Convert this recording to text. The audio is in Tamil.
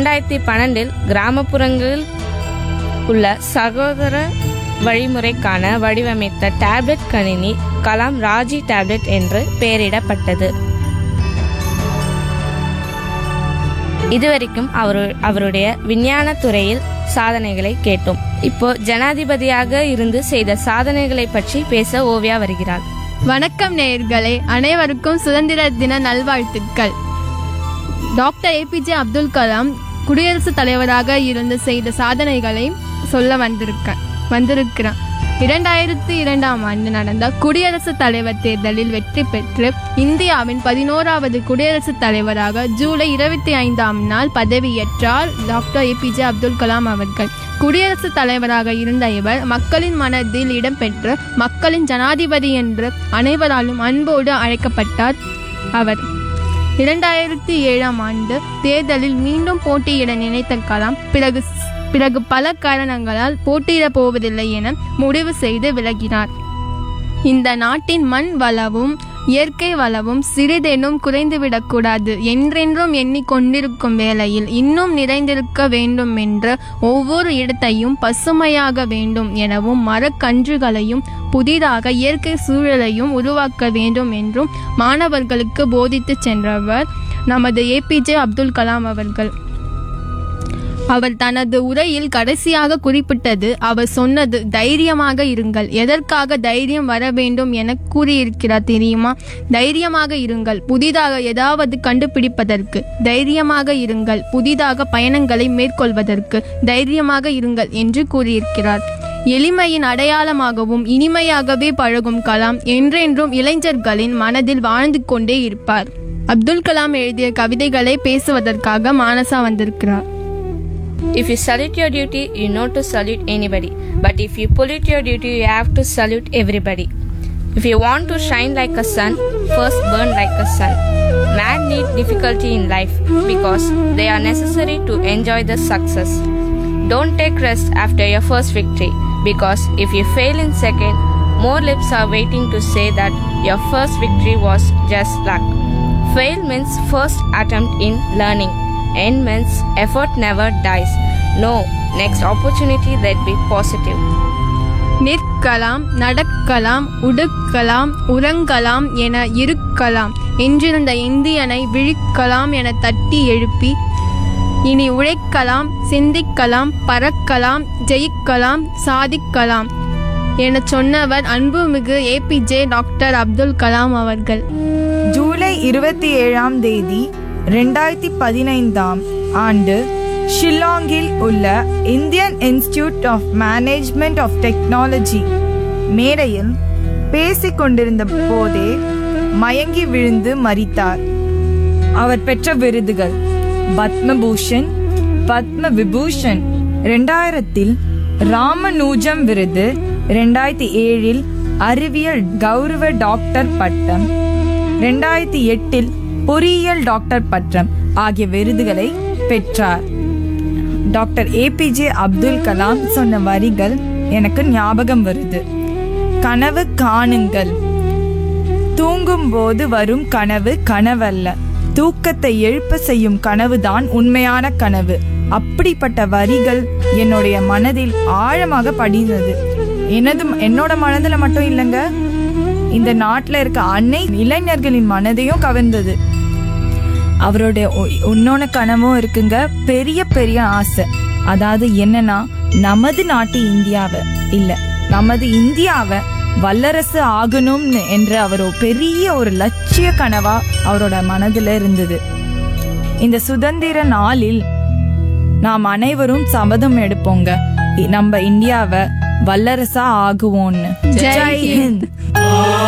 இரண்டாயிரத்தி பன்னெண்டில் கிராமப்புறங்களில் உள்ள சகோதர வழிமுறைக்கான வடிவமைத்த டேப்லெட் கணினி கலாம் ராஜி டேப்லெட் என்று பெயரிடப்பட்டது இதுவரைக்கும் அவர் அவருடைய விஞ்ஞான துறையில் சாதனைகளை கேட்டோம் இப்போ ஜனாதிபதியாக இருந்து செய்த சாதனைகளை பற்றி பேச ஓவியா வருகிறார் வணக்கம் நேயர்களே அனைவருக்கும் சுதந்திர தின நல்வாழ்த்துக்கள் டாக்டர் ஏபிஜே அப்துல் கலாம் குடியரசுத் தலைவராக இருந்து செய்த சாதனைகளை சொல்ல வந்திருக்க வந்திருக்கிறேன் இரண்டாயிரத்தி இரண்டாம் ஆண்டு நடந்த குடியரசுத் தலைவர் தேர்தலில் வெற்றி பெற்று இந்தியாவின் பதினோராவது குடியரசுத் தலைவராக ஜூலை இருபத்தி ஐந்தாம் நாள் பதவியேற்றார் டாக்டர் ஏபிஜே அப்துல் கலாம் அவர்கள் குடியரசுத் தலைவராக இருந்த இவர் மக்களின் மனதில் இடம்பெற்று மக்களின் ஜனாதிபதி என்று அனைவராலும் அன்போடு அழைக்கப்பட்டார் அவர் இரண்டாயிரத்தி ஏழாம் ஆண்டு தேர்தலில் மீண்டும் போட்டியிட நினைத்த கலாம் பிறகு பிறகு பல காரணங்களால் போட்டியிடப் போவதில்லை என முடிவு செய்து விலகினார் இந்த நாட்டின் மண் வளமும் இயற்கை வளமும் சிறிதேனும் குறைந்துவிடக்கூடாது என்றென்றும் எண்ணிக்கொண்டிருக்கும் வேளையில் இன்னும் நிறைந்திருக்க வேண்டும் என்ற ஒவ்வொரு இடத்தையும் பசுமையாக வேண்டும் எனவும் மரக்கன்றுகளையும் புதிதாக இயற்கை சூழலையும் உருவாக்க வேண்டும் என்றும் மாணவர்களுக்கு போதித்துச் சென்றவர் நமது ஏபிஜே அப்துல் கலாம் அவர்கள் அவர் தனது உரையில் கடைசியாக குறிப்பிட்டது அவர் சொன்னது தைரியமாக இருங்கள் எதற்காக தைரியம் வர வேண்டும் என கூறியிருக்கிறார் தெரியுமா தைரியமாக இருங்கள் புதிதாக ஏதாவது கண்டுபிடிப்பதற்கு தைரியமாக இருங்கள் புதிதாக பயணங்களை மேற்கொள்வதற்கு தைரியமாக இருங்கள் என்று கூறியிருக்கிறார் எளிமையின் அடையாளமாகவும் இனிமையாகவே பழகும் கலாம் என்றென்றும் இளைஞர்களின் மனதில் வாழ்ந்து கொண்டே இருப்பார் அப்துல் கலாம் எழுதிய கவிதைகளை பேசுவதற்காக மானசா வந்திருக்கிறார் If you salute your duty, you know to salute anybody. But if you pollute your duty, you have to salute everybody. If you want to shine like a sun, first burn like a sun. Man need difficulty in life because they are necessary to enjoy the success. Don't take rest after your first victory because if you fail in second, more lips are waiting to say that your first victory was just luck. Fail means first attempt in learning. End means effort never dies. No, next opportunity let be positive. நிற்கலாம் நடக்கலாம் உடுக்கலாம் உறங்கலாம் என இருக்கலாம் என்றிருந்த இந்தியனை விழிக்கலாம் என தட்டி எழுப்பி இனி உழைக்கலாம் சிந்திக்கலாம் பறக்கலாம் ஜெயிக்கலாம் சாதிக்கலாம் என சொன்னவர் அன்புமிகு ஏபிஜே டாக்டர் அப்துல் கலாம் அவர்கள் ஜூலை இருபத்தி ஏழாம் தேதி ரெண்டாயிரத்தி பதினைந்தாம் ஆண்டு ஷில்லாங்கில் உள்ள Indian institute of management of technology மேடையில் பேசிக் கொண்டிருந்த போதே மயங்கி விழுந்து மரித்தார் அவர் பெற்ற விருதுகள் பத்மபூஷன் பத்ம விபூஷன் ரெண்டாயிரத்தில் ராமநூஜம் விருது ரெண்டாயிரத்தி ஏழில் அறிவியல் கௌரவ டாக்டர் பட்டம் ரெண்டாயிரத்தி எட்டில் பொறியியல் டாக்டர் பட்டம் ஆகிய விருதுகளை பெற்றார் டாக்டர் ஏபிஜே அப்துல் கலாம் சொன்ன வரிகள் எனக்கு ஞாபகம் வருது கனவு காணுங்கள் தூங்கும்போது வரும் கனவு கனவல்ல தூக்கத்தை எழுப்ப செய்யும் கனவுதான் உண்மையான கனவு அப்படிப்பட்ட வரிகள் என்னுடைய மனதில் ஆழமாக படிந்தது எனது என்னோட மனதில் மட்டும் இல்லைங்க இந்த நாட்டில் இருக்க அன்னை இளைஞர்களின் மனதையும் கவர்ந்தது அவருடைய ஒ- இன்னொன்னு கனவும் இருக்குங்க பெரிய பெரிய ஆசை அதாவது என்னன்னா நமது நாட்டு இந்தியாவை இல்ல நமது இந்தியாவை வல்லரசு ஆகணும்னு என்ற அவர் ஒரு பெரிய ஒரு லட்சிய கனவா அவரோட மனதுல இருந்தது இந்த சுதந்திர நாளில் நாம் அனைவரும் சபதம் எடுப்போங்க நம்ம இந்தியாவை வல்லரசா ஆகுவோம்னு ஜெய் ஹிந்த்.